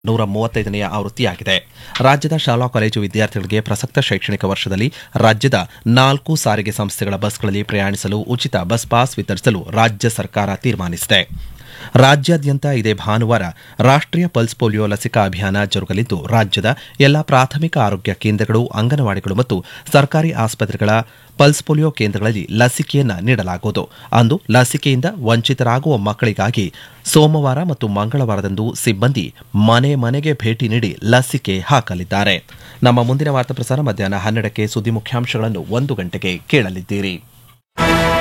ನೂರ ಮೂವತ್ತೈದನೆಯ ಆವೃತ್ತಿಯಾಗಿದೆ ರಾಜ್ಯದ ಶಾಲಾ ಕಾಲೇಜು ವಿದ್ಯಾರ್ಥಿಗಳಿಗೆ ಪ್ರಸಕ್ತ ಶೈಕ್ಷಣಿಕ ವರ್ಷದಲ್ಲಿ ರಾಜ್ಯದ ನಾಲ್ಕು ಸಾರಿಗೆ ಸಂಸ್ಥೆಗಳ ಬಸ್ಗಳಲ್ಲಿ ಪ್ರಯಾಣಿಸಲು ಉಚಿತ ಬಸ್ ಪಾಸ್ ವಿತರಿಸಲು ರಾಜ್ಯ ಸರ್ಕಾರ ತೀರ್ಮಾನಿಸಿದೆ ರಾಜ್ಯಾದ್ಯಂತ ಇದೇ ಭಾನುವಾರ ರಾಷ್ಟ್ರೀಯ ಪಲ್ಸ್ ಪೋಲಿಯೋ ಲಸಿಕಾ ಅಭಿಯಾನ ಜರುಗಲಿದ್ದು ರಾಜ್ಯದ ಎಲ್ಲಾ ಪ್ರಾಥಮಿಕ ಆರೋಗ್ಯ ಕೇಂದ್ರಗಳು ಅಂಗನವಾಡಿಗಳು ಮತ್ತು ಸರ್ಕಾರಿ ಆಸ್ಪತ್ರೆಗಳ ಪಲ್ಸ್ ಪೋಲಿಯೋ ಕೇಂದ್ರಗಳಲ್ಲಿ ಲಸಿಕೆಯನ್ನ ನೀಡಲಾಗುವುದು ಅಂದು ಲಸಿಕೆಯಿಂದ ವಂಚಿತರಾಗುವ ಮಕ್ಕಳಿಗಾಗಿ ಸೋಮವಾರ ಮತ್ತು ಮಂಗಳವಾರದಂದು ಸಿಬ್ಬಂದಿ ಮನೆ ಮನೆಗೆ ಭೇಟಿ ನೀಡಿ ಲಸಿಕೆ ಹಾಕಲಿದ್ದಾರೆ ನಮ್ಮ ಮುಂದಿನ ವಾರ್ತಾ ಪ್ರಸಾರ ಮಧ್ಯಾಹ್ನ ಹನ್ನೆರಡಕ್ಕೆ ಸುದ್ದಿ ಮುಖ್ಯಾಂಶಗಳನ್ನು ಒಂದು ಗಂಟೆಗೆ ಕೇಳಲಿದ್ದೀರಿ